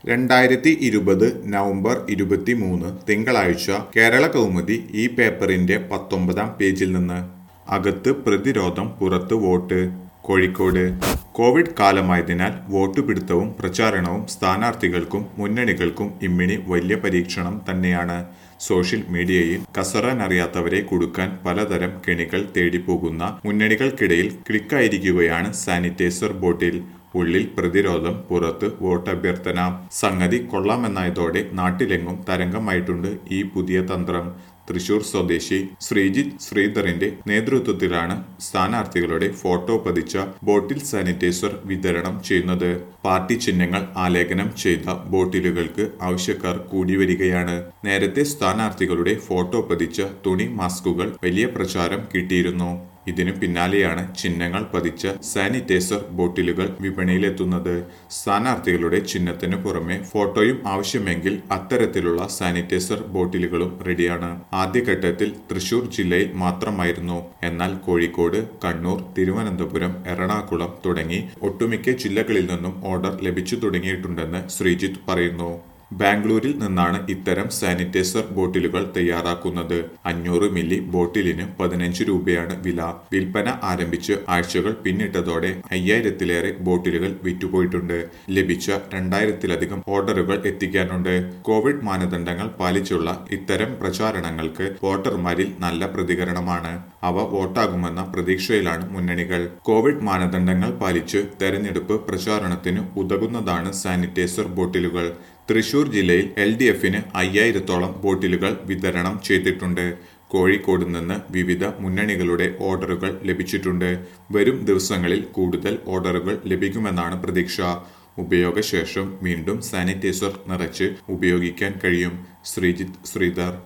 രണ്ടായിരത്തി ഇരുപത് നവംബർ ഇരുപത്തിമൂന്ന് തിങ്കളാഴ്ച കേരള കൗമുദി ഈ പേപ്പറിന്റെ പത്തൊമ്പതാം പേജിൽ നിന്ന് അകത്ത് പ്രതിരോധം പുറത്ത് വോട്ട് കോഴിക്കോട് കോവിഡ് കാലമായതിനാൽ വോട്ട് പിടുത്തവും പ്രചാരണവും സ്ഥാനാർത്ഥികൾക്കും മുന്നണികൾക്കും ഇമ്മിണി വലിയ പരീക്ഷണം തന്നെയാണ് സോഷ്യൽ മീഡിയയിൽ കസറാനറിയാത്തവരെ കുടുക്കാൻ പലതരം കെണികൾ തേടിപ്പോകുന്ന മുന്നണികൾക്കിടയിൽ ക്ലിക്കായിരിക്കുകയാണ് സാനിറ്റൈസർ ബോട്ടിൽ ഉള്ളിൽ പ്രതിരോധം പുറത്ത് വോട്ടഭ്യർത്ഥന സംഗതി കൊള്ളാമെന്നായതോടെ നാട്ടിലെങ്ങും തരംഗമായിട്ടുണ്ട് ഈ പുതിയ തന്ത്രം തൃശൂർ സ്വദേശി ശ്രീജിത്ത് ശ്രീധറിന്റെ നേതൃത്വത്തിലാണ് സ്ഥാനാർത്ഥികളുടെ ഫോട്ടോ പതിച്ച ബോട്ടിൽ സാനിറ്റൈസർ വിതരണം ചെയ്യുന്നത് പാർട്ടി ചിഹ്നങ്ങൾ ആലേഖനം ചെയ്ത ബോട്ടിലുകൾക്ക് ആവശ്യക്കാർ കൂടി വരികയാണ് നേരത്തെ സ്ഥാനാർത്ഥികളുടെ ഫോട്ടോ പതിച്ച തുണി മാസ്കുകൾ വലിയ പ്രചാരം കിട്ടിയിരുന്നു ഇതിനു പിന്നാലെയാണ് ചിഹ്നങ്ങൾ പതിച്ച സാനിറ്റൈസർ ബോട്ടിലുകൾ വിപണിയിലെത്തുന്നത് സ്ഥാനാർത്ഥികളുടെ ചിഹ്നത്തിന് പുറമെ ഫോട്ടോയും ആവശ്യമെങ്കിൽ അത്തരത്തിലുള്ള സാനിറ്റൈസർ ബോട്ടിലുകളും റെഡിയാണ് ആദ്യഘട്ടത്തിൽ തൃശൂർ ജില്ലയിൽ മാത്രമായിരുന്നു എന്നാൽ കോഴിക്കോട് കണ്ണൂർ തിരുവനന്തപുരം എറണാകുളം തുടങ്ങി ഒട്ടുമിക്ക ജില്ലകളിൽ നിന്നും ഓർഡർ ലഭിച്ചു തുടങ്ങിയിട്ടുണ്ടെന്ന് ശ്രീജിത്ത് പറയുന്നു ബാംഗ്ലൂരിൽ നിന്നാണ് ഇത്തരം സാനിറ്റൈസർ ബോട്ടിലുകൾ തയ്യാറാക്കുന്നത് അഞ്ഞൂറ് മില്ലി ബോട്ടിലിന് പതിനഞ്ച് രൂപയാണ് വില വിൽപ്പന ആരംഭിച്ച് ആഴ്ചകൾ പിന്നിട്ടതോടെ അയ്യായിരത്തിലേറെ ബോട്ടിലുകൾ വിറ്റുപോയിട്ടുണ്ട് ലഭിച്ച രണ്ടായിരത്തിലധികം ഓർഡറുകൾ എത്തിക്കാനുണ്ട് കോവിഡ് മാനദണ്ഡങ്ങൾ പാലിച്ചുള്ള ഇത്തരം പ്രചാരണങ്ങൾക്ക് വോട്ടർമാരിൽ നല്ല പ്രതികരണമാണ് അവ വോട്ടാകുമെന്ന പ്രതീക്ഷയിലാണ് മുന്നണികൾ കോവിഡ് മാനദണ്ഡങ്ങൾ പാലിച്ച് തെരഞ്ഞെടുപ്പ് പ്രചാരണത്തിന് ഉതകുന്നതാണ് സാനിറ്റൈസർ ബോട്ടിലുകൾ തൃശൂർ ജില്ലയിൽ എൽ ഡി എഫിന് അയ്യായിരത്തോളം ബോട്ടിലുകൾ വിതരണം ചെയ്തിട്ടുണ്ട് കോഴിക്കോട് നിന്ന് വിവിധ മുന്നണികളുടെ ഓർഡറുകൾ ലഭിച്ചിട്ടുണ്ട് വരും ദിവസങ്ങളിൽ കൂടുതൽ ഓർഡറുകൾ ലഭിക്കുമെന്നാണ് പ്രതീക്ഷ ഉപയോഗശേഷം വീണ്ടും സാനിറ്റൈസർ നിറച്ച് ഉപയോഗിക്കാൻ കഴിയും ശ്രീജിത്ത് ശ്രീധർ